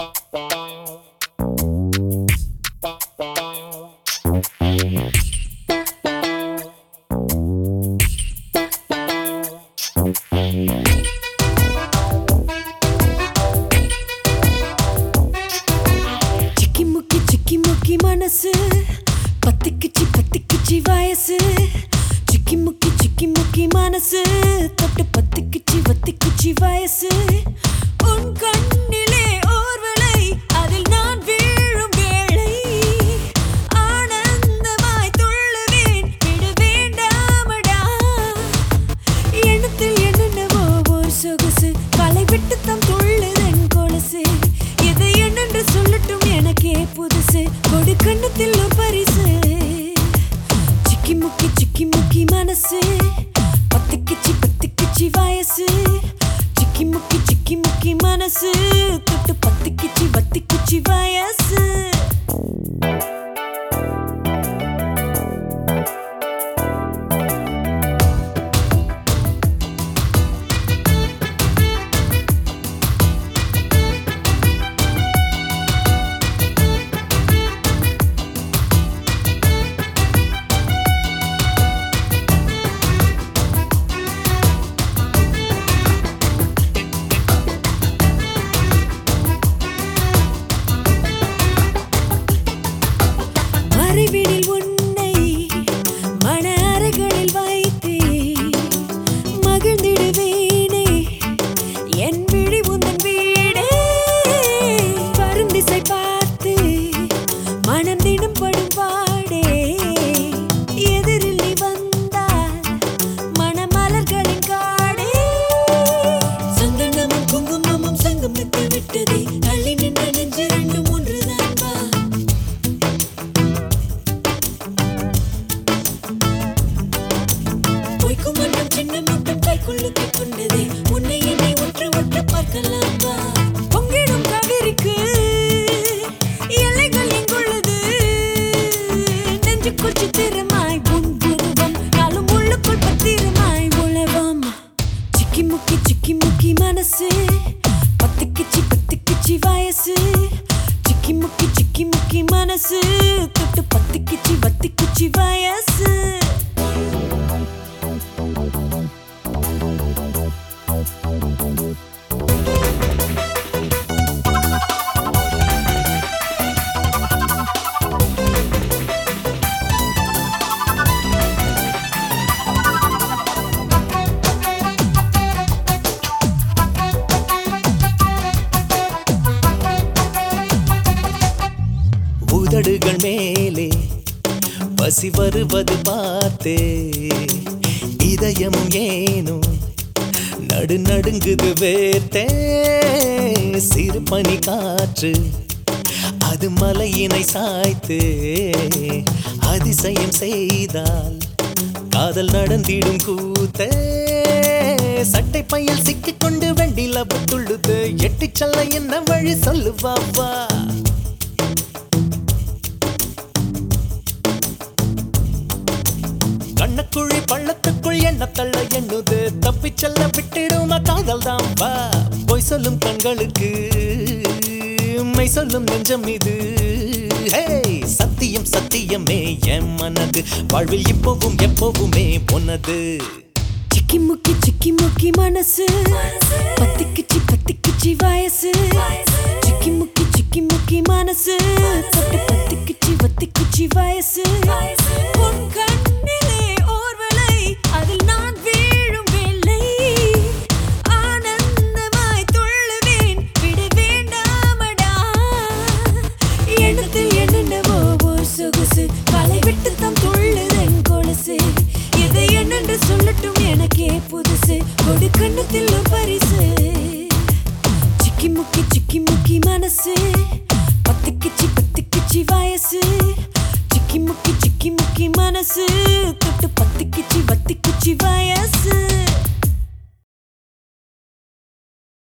சிக்கி முக்கி சிக்கி முக்கி மனசு பத்திக்குச்சி பத்திக்குச்சி வயசு சிக்கி முக்கி சிக்கி முக்கி மனசு தொட்டு பத்திக்குச்சி வத்திக்குச்சி வயசு உன் கண்ணிலே ஓர்வலை அதில் நான் வீழும் வேளை ஆனந்தமாய் துள்ளுவேன் விட வேண்டாமடா எண்ணத்தில் என்னென்னவோ ஒரு சொகுசு களை விட்டு தம் துள்ளுதன் கொலுசு எதை என்னென்று சொல்லட்டும் எனக்கே புதுசு கொடு கண்ணத்தில் ஒரு பரிசு சிக்கி முக்கி சிக்கி முக்கி மனசு பத்திக்குச்சி பத்திக்குச்சி வயசு சிக்கி முக்கி சிக்கி முக்கி மனசு தொட்டு பத்திக்குச்சி வத்திக்குச்சி வயசு மறைவினில் உன்னை மன அறைகளில் வைத்தே மகிழ்ந்திடுவேனே என் விழி உந்தன் வீடே பருந்திசை பார்த்து மனம் தினம் படும் பாடே எதிரில் நீ வந்தால் மணமலர்களின் காடே சந்தனமும் குங்குமமும் சங்கமித்து விட்டதே தள்ளி நின்ற நெஞ்சு ரெண்டும் ஒன்றுதான் வா பொய்க்கும் மன்றம் சின்ன மட்டும் கைக்குள்ளுக்கு கொண்டதே உன்னை என்னை ஒற்று ஒற்று பார்க்கலாம் வா பொங்கிடும் கவிரிக்கு எல்லைகள் எங்குள்ளது நெஞ்சுக்குள் சித்திரமாய் உன் உருவம் நாளும் உள்ளுக்குள் பத்திரமாய் உழவம் சிக்கி முக்கி சிக்கி முக்கி மனசு பத்திக்குச்சி பத்திக்குச்சி வயசு சிக்கி முக்கி சிக்கி முக்கி மனசு தொட்டு பத்திக்குச்சி வத்திக்குச்சி வயசு உதடுகள் மேலே பசி வருவது பார்த்தே இதயமும் ஏனும் நடு நடுங்குது வேர்த்தே சிறு பனி காற்று அது மலையினை சாய்த்து அதிசயம் செய்தால் காதல் நடந்திடும் கூத்தே சட்டை பையில் சிக்கிக்கொண்டு வெண்டில துள்ளுது எட்டிச் செல்ல என்ன வழி சொல்லுவாப்பா கண்ணக்குழி பள்ளத்துக்குள் என்ன தள்ள எண்ணுது தப்பிச் செல்ல விட்டிடுமா காதல் தான் வா பொய் சொல்லும் கண்களுக்கு மெய் சொல்லும் நெஞ்சம் இது ஹே சத்தியம் சத்தியமே என் மனது வாழ்வில் இப்போவும் எப்போவுமே பொன்னது சிக்கி முக்கி சிக்கி முக்கி மனசு பத்திக்குச்சி பத்திக்குச்சி வயசு சிக்கி முக்கி சிக்கி முக்கி மனசு தொட்டு பத்திக்குச்சி வத்திக்குச்சி வயசு உன் கண்ணிலே ஓர்வலை அதில் நான் வீழும் வேளை ஆனந்தமாய் துள்ளுவேன் விட வேண்டாமடா எண்ணத்தில் என்னென்னவோ ஒரு சொகுசு வலை விட்டு தம் துள்ளுதன் கொலுசு எதை என்னென்று சொல்லட்டும் எனக்கே புதுசு கொடு கண்ணத்தில் ஒரு பரிசு சிக்கி முக்கி சிக்கி முக்கி மனசு பத்திக்குச்சி பத்திக்குச்சி வயசு சிக்கி முக்கி சிக்கி முக்கி மனசு தொட்டு பத்திக்குச்சி வத்திக்குச்சி வயசு